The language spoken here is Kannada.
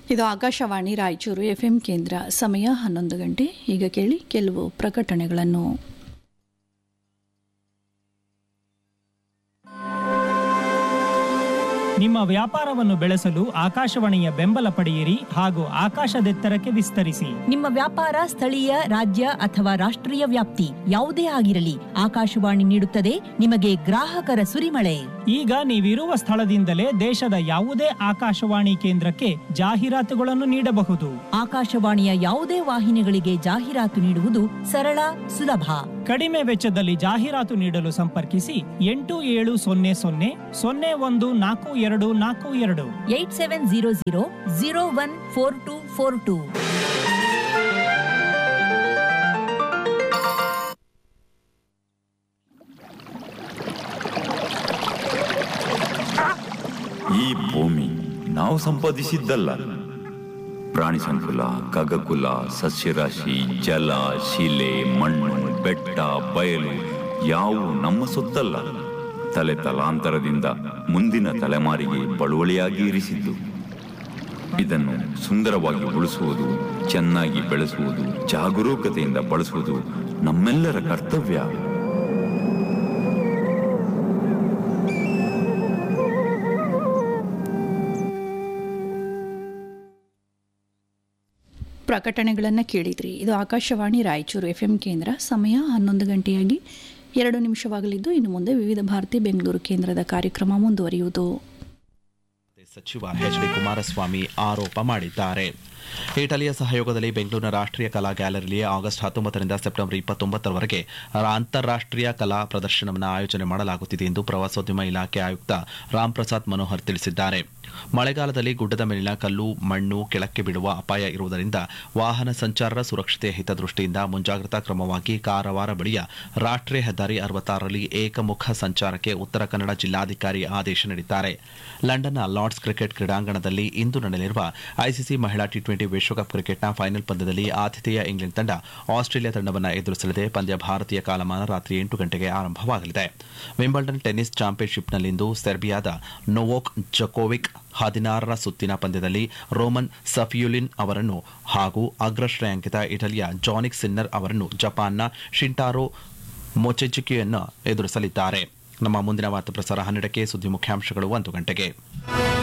ಇದು ಆಕಾಶವಾಣಿ ರಾಯಚೂರು ಎಫ್ಎಂ ಕೇಂದ್ರ ಸಮಯ ಹನ್ನೊಂದು ಗಂಟೆ ಈಗ ಕೇಳಿ ಕೆಲವು ಪ್ರಕಟಣೆಗಳನ್ನು ನಿಮ್ಮ ವ್ಯಾಪಾರವನ್ನು ಬೆಳೆಸಲು ಆಕಾಶವಾಣಿಯ ಬೆಂಬಲ ಪಡೆಯಿರಿ ಹಾಗೂ ಆಕಾಶದೆತ್ತರಕ್ಕೆ ವಿಸ್ತರಿಸಿ ನಿಮ್ಮ ವ್ಯಾಪಾರ ಸ್ಥಳೀಯ ರಾಜ್ಯ ಅಥವಾ ರಾಷ್ಟ್ರೀಯ ವ್ಯಾಪ್ತಿ ಯಾವುದೇ ಆಗಿರಲಿ ಆಕಾಶವಾಣಿ ನೀಡುತ್ತದೆ ನಿಮಗೆ ಗ್ರಾಹಕರ ಸುರಿಮಳೆ ಈಗ ನೀವಿರುವ ಸ್ಥಳದಿಂದಲೇ ದೇಶದ ಯಾವುದೇ ಆಕಾಶವಾಣಿ ಕೇಂದ್ರಕ್ಕೆ ಜಾಹೀರಾತುಗಳನ್ನು ನೀಡಬಹುದು ಆಕಾಶವಾಣಿಯ ಯಾವುದೇ ವಾಹಿನಿಗಳಿಗೆ ಜಾಹೀರಾತು ನೀಡುವುದು ಸರಳ ಸುಲಭ ಕಡಿಮೆ ವೆಚ್ಚದಲ್ಲಿ ಜಾಹೀರಾತು ನೀಡಲು ಸಂಪರ್ಕಿಸಿ ಎಂಟು ಏಳು ಸೊನ್ನೆ ಸೊನ್ನೆ ಸೊನ್ನೆ ಒಂದು ನಾಲ್ಕು ಎರಡು ನಾಲ್ಕು ಎರಡು eight seven zero zero zero one four two four two ಈ ಭೂಮಿ ನಾವು ಸಂಪಾದಿಸಿದ್ದಲ್ಲ ಪ್ರಾಣಿ ಸಂಕುಲ ಖಗಕುಲ ಸಸ್ಯರಾಶಿ ಜಲ ಶಿಲೆ ಮಣ್ಣು ಬೆಟ್ಟ ಬಯಲು ಯಾವು ನಮ್ಮ ಸೊತ್ತಲ್ಲ ತಲೆ ತಲಾಂತರದಿಂದ ಮುಂದಿನ ತಲೆಮಾರಿಗೆ ಬಳುವಳಿಯಾಗಿ ಇರಿಸಿದ್ದು ಇದನ್ನು ಸುಂದರವಾಗಿ ಉಳಿಸುವುದು ಚೆನ್ನಾಗಿ ಬೆಳೆಸುವುದು ಜಾಗರೂಕತೆಯಿಂದ ಬಳಸುವುದು ನಮ್ಮೆಲ್ಲರ ಕರ್ತವ್ಯ ಪ್ರಕಟಣೆಗಳನ್ನು ಕೇಳಿದ್ರಿ ಇದು ಆಕಾಶವಾಣಿ ರಾಯಚೂರು ಎಫ್ಎಂ ಕೇಂದ್ರ ಸಮಯ ಹನ್ನೊಂದು ಗಂಟೆಯಾಗಿ ಎರಡು ನಿಮಿಷವಾಗಲಿದ್ದು ಇನ್ನು ಮುಂದೆ ವಿವಿಧ ಭಾರತಿ ಬೆಂಗಳೂರು ಕೇಂದ್ರದ ಕಾರ್ಯಕ್ರಮ ಮುಂದುವರಿಯುವುದು ಸಚಿವ ಎಚ್ ಡಿ ಕುಮಾರಸ್ವಾಮಿ ಆರೋಪ ಮಾಡಿದ್ದಾರೆ ಇಟಲಿಯ ಸಹಯೋಗದಲ್ಲಿ ಬೆಂಗಳೂರಿನ ರಾಷ್ಟ್ರೀಯ ಕಲಾ ಗ್ಯಾಲರಿಯಲ್ಲಿ ಆಗಸ್ಟ್ ಹತ್ತೊಂಬತ್ತರಿಂದ ಸೆಪ್ಟೆಂಬರ್ ಇಪ್ಪತ್ತೊಂಬತ್ತರವರೆಗೆ ಅಂತಾರಾಷ್ಟ್ರೀಯ ಕಲಾ ಪ್ರದರ್ಶನವನ್ನು ಆಯೋಜನೆ ಮಾಡಲಾಗುತ್ತಿದೆ ಎಂದು ಪ್ರವಾಸೋದ್ಯಮ ಇಲಾಖೆ ಆಯುಕ್ತ ರಾಮ್ ಪ್ರಸಾದ್ ಮನೋಹರ್ ತಿಳಿಸಿದ್ದಾರೆ ಮಳೆಗಾಲದಲ್ಲಿ ಗುಡ್ಡದ ಮೇಲಿನ ಕಲ್ಲು ಮಣ್ಣು ಕೆಳಕ್ಕೆ ಬಿಡುವ ಅಪಾಯ ಇರುವುದರಿಂದ ವಾಹನ ಸಂಚಾರರ ಸುರಕ್ಷತೆಯ ಹಿತದೃಷ್ಟಿಯಿಂದ ಮುಂಜಾಗ್ರತಾ ಕ್ರಮವಾಗಿ ಕಾರವಾರ ಬಳಿಯ ರಾಷ್ಟ್ರೀಯ ಹೆದ್ದಾರಿ ಅರವತ್ತಾರರಲ್ಲಿ ಏಕಮುಖ ಸಂಚಾರಕ್ಕೆ ಉತ್ತರ ಕನ್ನಡ ಜಿಲ್ಲಾಧಿಕಾರಿ ಆದೇಶ ನೀಡಿದ್ದಾರೆ ಲಂಡನ್ನ ಲಾರ್ಡ್ಸ್ ಕ್ರಿಕೆಟ್ ಕ್ರೀಡಾಂಗಣದಲ್ಲಿ ಇಂದು ನಡೆಯಲಿರುವ ಐಸಿಸಿ ಮಹಿಳಾ ಟಿ ಟ್ವೆಂಟಿ ವಿಶ್ವಕಪ್ ಕ್ರಿಕೆಟ್ನ ಫೈನಲ್ ಪಂದ್ಯದಲ್ಲಿ ಆತಿಥೇಯ ಇಂಗ್ಲೆಂಡ್ ತಂಡ ಆಸ್ಟ್ರೇಲಿಯಾ ತಂಡವನ್ನು ಎದುರಿಸಲಿದೆ ಪಂದ್ಯ ಭಾರತೀಯ ಕಾಲಮಾನ ರಾತ್ರಿ ಎಂಟು ಗಂಟೆಗೆ ಆರಂಭವಾಗಲಿದೆ ವಿಂಬಲ್ಡನ್ ಟೆನ್ನಿಸ್ ಚಾಂಪಿಯನ್ಶಿಪ್ನಲ್ಲಿಂದು ಸೆರ್ಬಿಯಾದ ನೊವೋಕ್ ಜಕೋವಿಕ್ ಹದಿನಾರರ ಸುತ್ತಿನ ಪಂದ್ಯದಲ್ಲಿ ರೋಮನ್ ಸಫಿಯುಲಿನ್ ಅವರನ್ನು ಹಾಗೂ ಅಗ್ರ ಶ್ರೇಯಾಂಕಿತ ಇಟಲಿಯ ಜಾನಿಕ್ ಸಿನ್ನರ್ ಅವರನ್ನು ಜಪಾನ್ನ ಶಿಂಟಾರೋ ಮೊಚೆಚುಕಿಯನ್ನು ಎದುರಿಸಲಿದ್ದಾರೆ ನಮ್ಮ ಮುಂದಿನ ವಾರ್ತಾ ಪ್ರಸಾರ ಹನ್ನೆರಡಕ್ಕೆ ಸುದ್ದಿ ಮುಖ್ಯಾಂಶಗಳು ಒಂದು ಗಂಟೆಗೆ